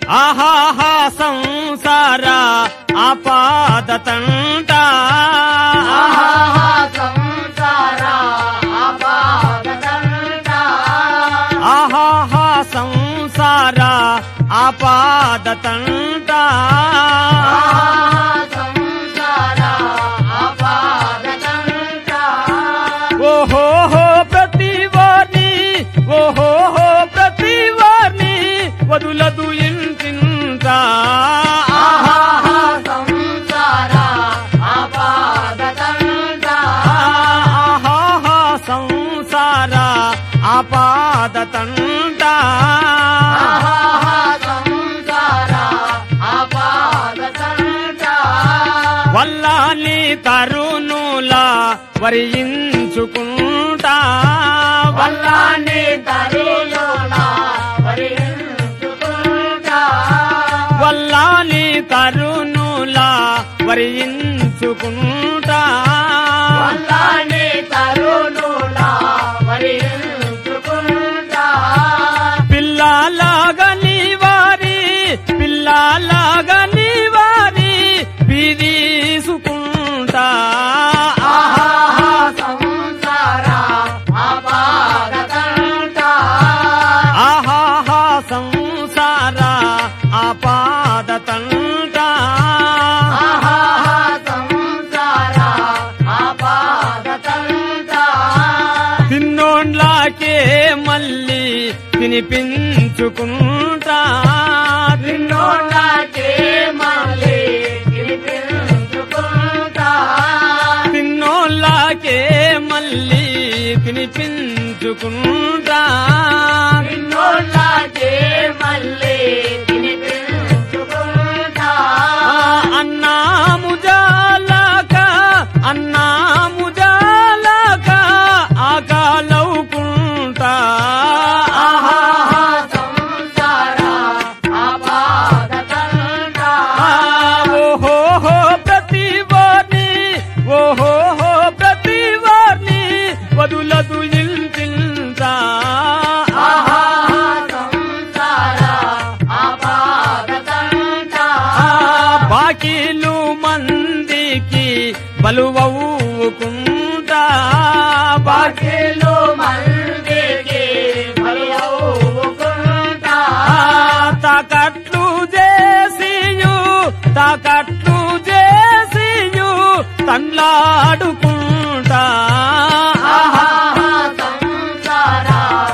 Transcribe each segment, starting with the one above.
ఆహాహా సంసార ఆపాదతంట ఆహాహా సంసార ఆపాదతంట. ఆహాహా సంసార ఆపాదతంట ఆహాహా సంసార ఆపాదతంట. ఓహోహో ప్రతివార్ని ఓహోహో ప్రతివార్ని వదులదు ఇంటింట ఆహాహా సంసార ఆపాదతంట. ఆహాహా సంసార ఆపాదతంట ఆహాహా సంసార ఆపాదతంట. వల్లాని తరుణుల వరించుకుంటా వల్లాని తరులోన వరించుకుంటా. వల్లాని తరుణుల వరించుకుంటా వల్లాని తరులోన వరించుకుంటా. పిల్లలాగని వారి పిల్లలాగని వారి పిదీసుకుంటా ఆహాహా సంసార ఆపాదతంట. ఆహాహా సంసార ఆపాదతంట ఆహాహా సంసార ఆపాదతంట. తిన్నోండ్లాకే మళ్ళీ తినిపించుకుంటా నిన్నోళ్ళకే మళ్ళీ తినిపించుకుంటా. తిన్నోళ్ళకే మళ్ళీ తినిపించుకుంటా నిన్నోళ్ళకే మళ్ళీ తినిపించుకుంటా. అన్నాము జాలక అన్నాము జాలక ఆకాలవుకుంటా ఆహాహా సంసార ఆపాదతంట. ఓహోహో ప్రతివార్ని ఓహోహో ప్రతివార్ని వదులదు ఇంటింత ఆహాహా సంసార ఆపాదతంట. బాకీలు మందికి బలువవుకుంటా బాకీ బాకీలు మందికి బలవుకుంటా. తాకట్లు చేసియు తాకట్లు చేసియు తండ్లాడుకుంటా ఆహాహా సంసార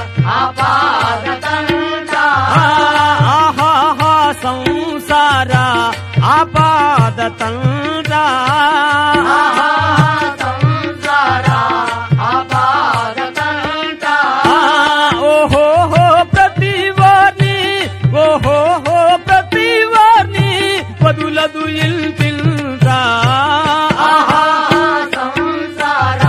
ఆపాదతంట. ఆహాహా సంసార ఆపాదతంట ఆహాహా సంసార ఆపాదతంట. ఓహోహో ప్రతివార్ని ఓహోహో ప్రతివార్ని వదులదు ఇంటింత ఆహాహా సంసార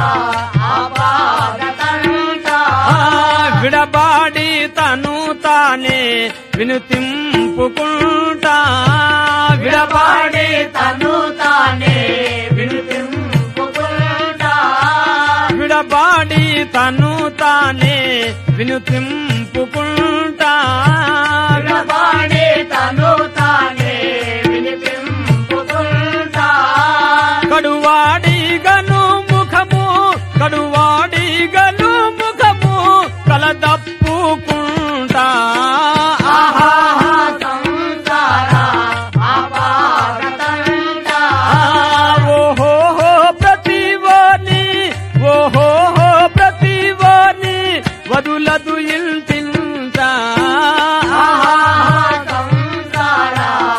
ఆపాదతంట. విడబాడి తను తానే వినుతింపుకుంటా విడబాడి విడబాడి తను తానే వినిపింపుకుంటా. విడబాడి తను తానే వినుతింపుకుంటా విడబాడి తను తానే వినిపింపుకుంటా. కడువాడి గను ముఖము కడువాడి గను ముఖము కలదప్పుకుంటా ఆహాహా సంసార ఆపాదతంట. ఓహోహో ప్రతివాని ఓహోహో ప్రతివాని వదులదు ఇంటింత ఆహాహా సంసార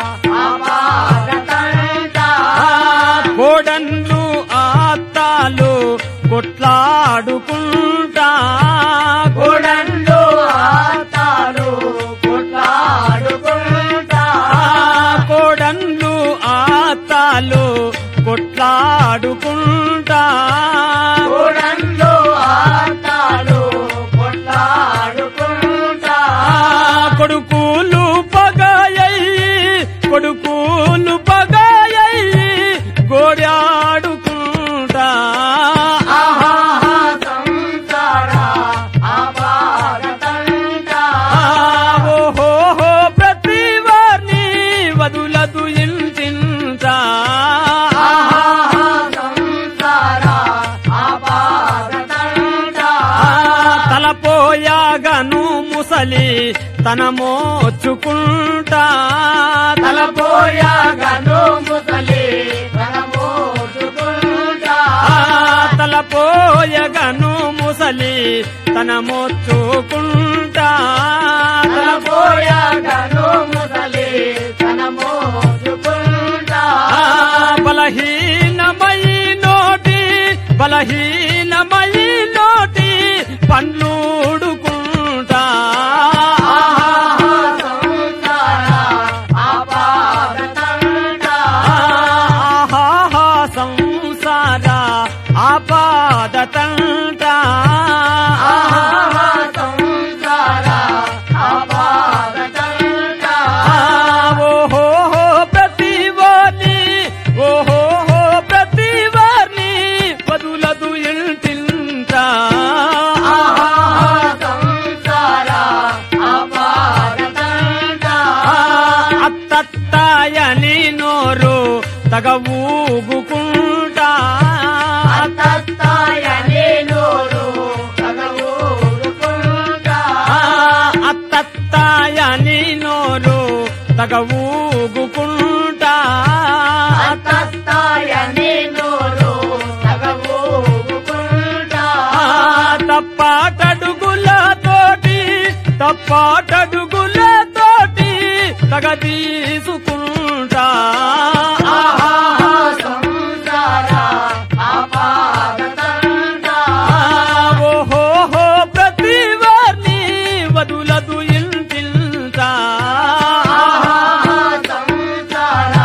ఆపాదతంట. కోడన్లు ఆత్తాలు కొట్లాడుకుంటా గోడంలో ఆతాలు కొట్లాడుకుంటా. కోడన్లు ఆత్తాలు కొట్లాడుకుంటా గోడంలో ఆతాలు కొట్లాడుకుంటా. కొడుకులు పగాయయ్యి కొడుకులు పగాయయ్యి గోడాడుకుంటా ఆహాహా సంసార ఆపాదతంట. ఓహోహో ప్రతివారి ముసలి తన మోచుకుంటా తలపోయగను ముసలి తలపోచుకుంటా ఆ తలపోయగను ముసలి తన మోచుకుంటా తలపోయగను ముసలి తలపోచుకుంటా ఆ బలహీనమై నోటి బలహీనమై నోటి పండ్లుడుకుంటా ఆహా సంసార ఆపాదతండా ఆహాహా సంసార ఆపాదతంటా ఆహా సంసార ఆపాదతండా ఓహో ప్రతివాని ఓహో ప్రతివాని వదులదు ఇంటింటా ఆహా సంసార ఆపాదతండా అత్తత్తాయని నోరు తగ ఊగుకుంటా అత్తత్తాయని నోరు తగవూరుకుంటా ఆ, అత్తత్తాయని నోరు తగ ఊగుకుంటా అత్తత్తాయని నోరు తగవూరుకుంటా ఆ, తప్పాటడుగులతోటి తప్పాటడుగులతోటి తగ తీసుకుంటా ఆహా సంసార ఆపాదతండా ఓహో ప్రతివారిని వదులదు ఇంటింటా ఆహా సంసార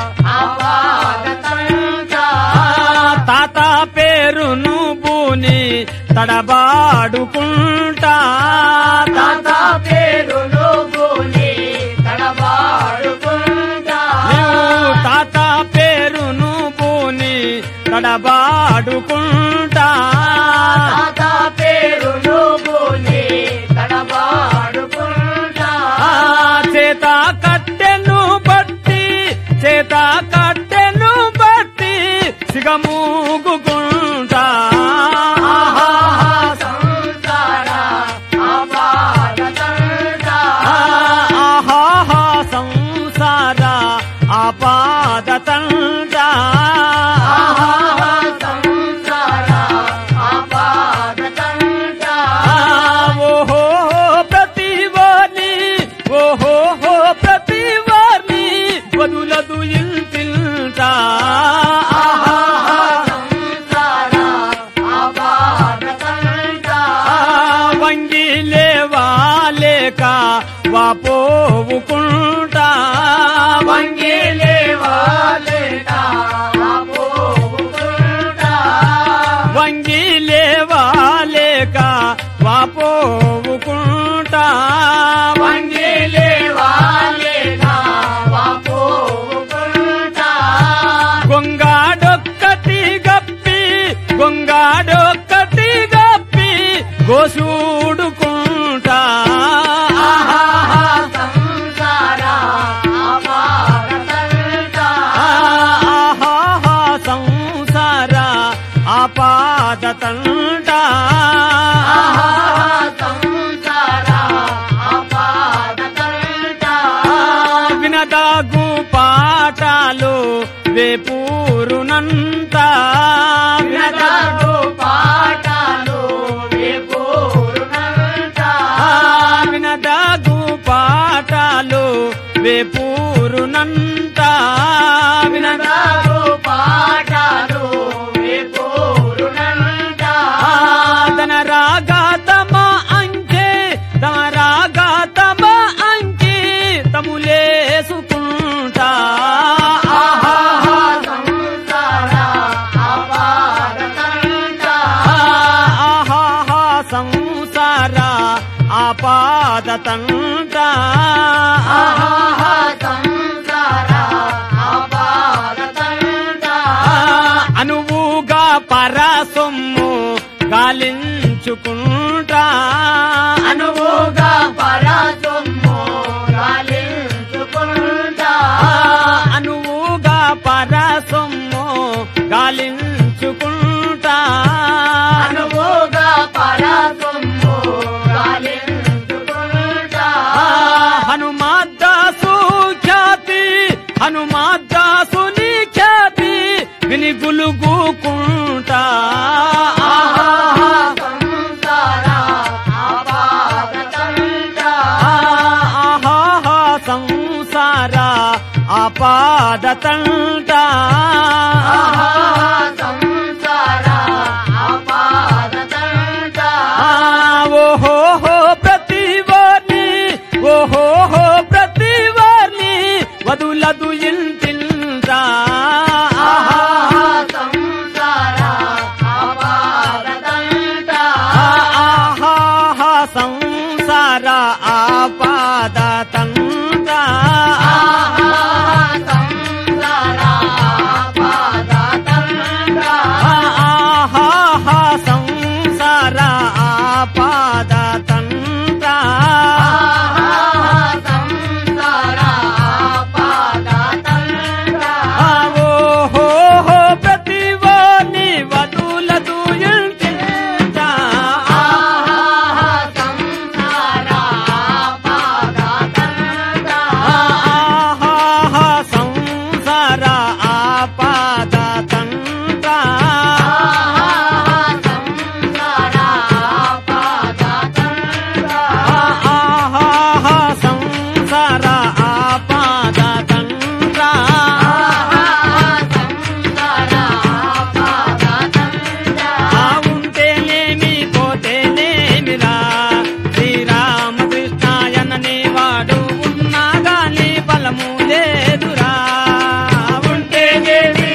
ఆపాదతండా తాత పేరును బూని తడబాడుకుంటా తాత పేరును భూని తడబాడుకుంటా నీవు తాత పేరును బూని తడబాడుకుంటా తాత పేరును భూని తడబాడుకుంటా ఆ చేత కట్టెను బట్టి చేత కట్టెను బట్టి సిగమూగుకుంటా ఆహా సంసార ఆపాదతండా ఆహాహా సంసార ఆపాదతండా ఆహా సంసార ఆపాదతండా ఓహో ప్రతివాని ఓహో ప్రతివాని వదులదు ఇంటింటా ఆహా సంసార ఆపాదతండా వంగి లేవాలేక వాపోవుకుంటా వంగి లేవాలేట ఆపోవుకుంటా వంగి లేవాలేక వాపోవుకుంటా వంగి లేవాలేట ఆపోవుకుంటా గొంగాడొక్కటి గప్పి గొంగాడొక్కటి గప్పి గోసూడుకుంటా ఆహా సంసార ఆపాదతండా ఆహాహా సంసార ఆపాదతంటా ఆహా సంసార ఆపాదతండా వినదాగు పాఠాలు వేపూరునంతా వినదాగు పాఠాలు వేపూరునంతా ఆ, వినదాగు పాఠాలు వేపూరునంతా వినదా వినదాగు పాఠాలు వేపూరునంతా దన రాగా తమ అంకే తమ రాగా తమ అంకి తములేసుకుంటా ఆహా సంసార ఆపాదతండా ఆహాహా సంసార ఆపాదతంట ఆహా సంసార ఆపాదతంట ఆహా సంసార ఆపాదతంట ఆ ఓహోహో ప్రతివార్ని ఓహోహో ప్రతివార్ని వదులదు ఇంటిల్రా ఆహా సంసార ఆపాదతంట ఆహా సంసార ఆపాదతంట ఆహా సంసార ఆపాదతంట ఆహా సంసార ఆపాదతంట ఆహా సంసార ఆపాదతంట ఓహో ప్రతివాని వదులదు ఇంటిల్ట ఆహా సంసార ఆపాదతంట ఆహా సంసార ఆపాదతంట ఆహా సంసార ఆపాదతంట ఆహా సంసార ఆపాదతంట ఆ ఉంటేనేమి పోతేనేమిరా శ్రీరామకృష్ణాయనని వాడు ఉన్నా గాని బలము లేదురా ఉంటేనేమి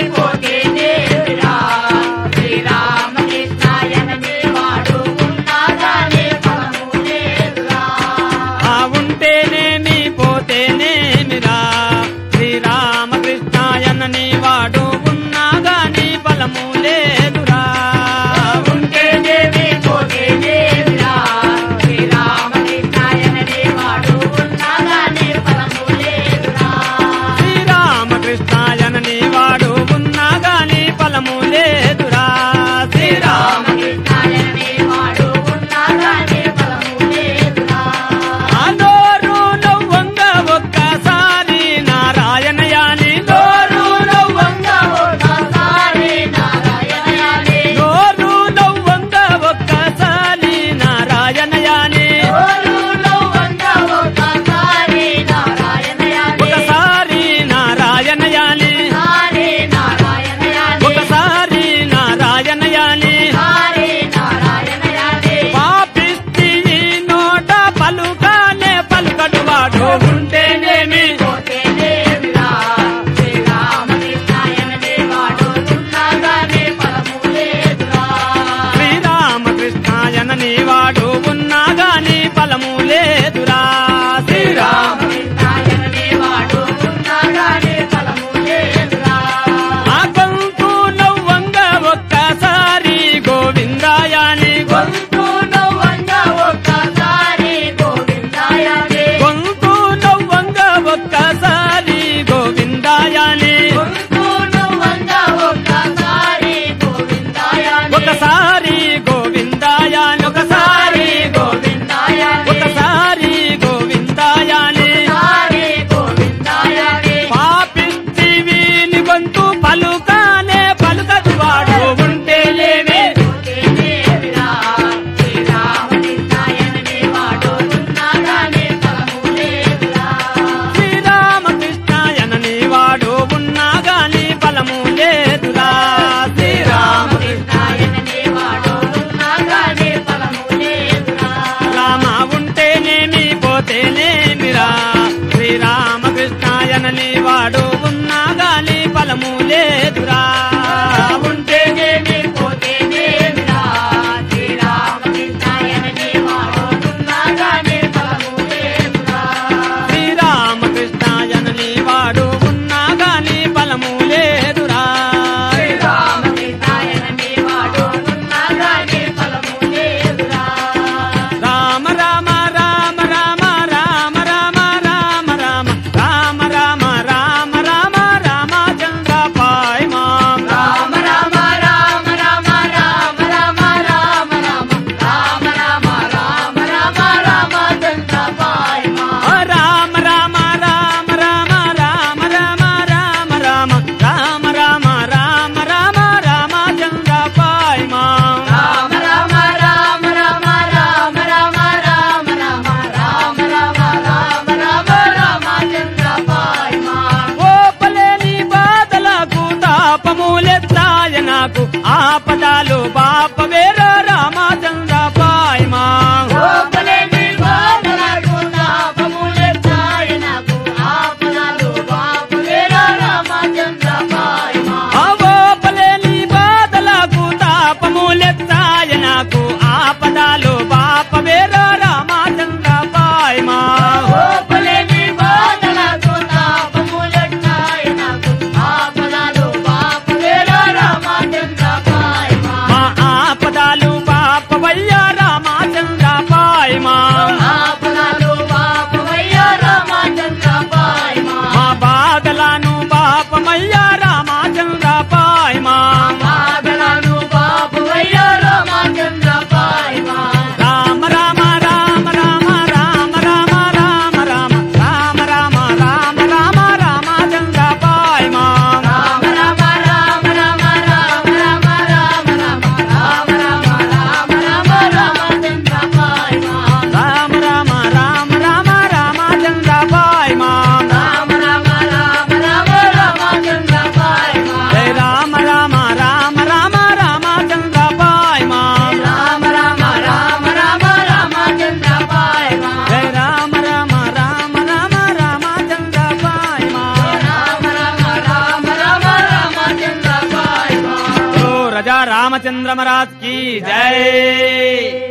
ఆ ఉంటేనేమి పోతేనేమిరా శ్రీరామకృష్ణాయనని వాడు ఉన్నా గాని బలము లేదురా ఉంటేనేమి శ్రీరామకృష్ణాయనని వాడు ఉన్నా గాని బలము లేదురా శ్రీరామ నోరు నవ్వంగ ఒక్కసారి నారాయణయాని నోరు నవ్వంగ నోరు నవ్వంగ ఒక్కసారి నారాయణయాని ఒకసారి నారాయణయాని ఒకసారి నారాయణయాని పాపిస్తి ఈ నోట పలుకానే పలుకడు వాడు ఉంటేనేమి శ్రీరామకృష్ణాయనని వాడు ఉన్నా గాని ఫలము లేదురా శ్రీరామ ఆ గొంతు నవ్వంగ ఒక్కసారి గోవిందాయాని గొంతు గొంతు నవ్వంగ ఒక్కసారి గోవిందాయాని ఒకసారి గోవిందాయాని ఒకసారి ఒకసారి గోవిందాయాని పాపిస్తి వీని గొంతు పలుకానే పలుకదు వాడు ఉంటేనేమి శ్రీరామకృష్ణాయనని వాడు ఉన్నా గాని ఫలము లేదురా శ్రీరామ రామ ఉంటేనేమి పోతేనేమిరా శ్రీరామకృష్ణాయనని వాడు ఉన్నా గాని ఫలము లేదురా ఉంటేనేమి శ్రీరామకృష్ణాయనని వాడు ఉన్నా గాని ఫలము లేదురా రామ రామ రామ రామ రామ రామ రామ రామ రామ రామ రామ రామ రామచంద్ర పాయ్ పాయ్ మాం రామ రామ రామ రామ రామచంద్ర పాయ జయ రామ రామ రామ రామ రామచంద్ర పాయ్ మాం రామ రామ రామ రామ రామచంద్ర పాయ జయ రామ రామ రామ రామ రామచంద్ర పాయ్ మాం రామ రామ రామ రామ రామచంద్ర పాయ ఓ రజా రామచంద్ర మహారాజ్ की जय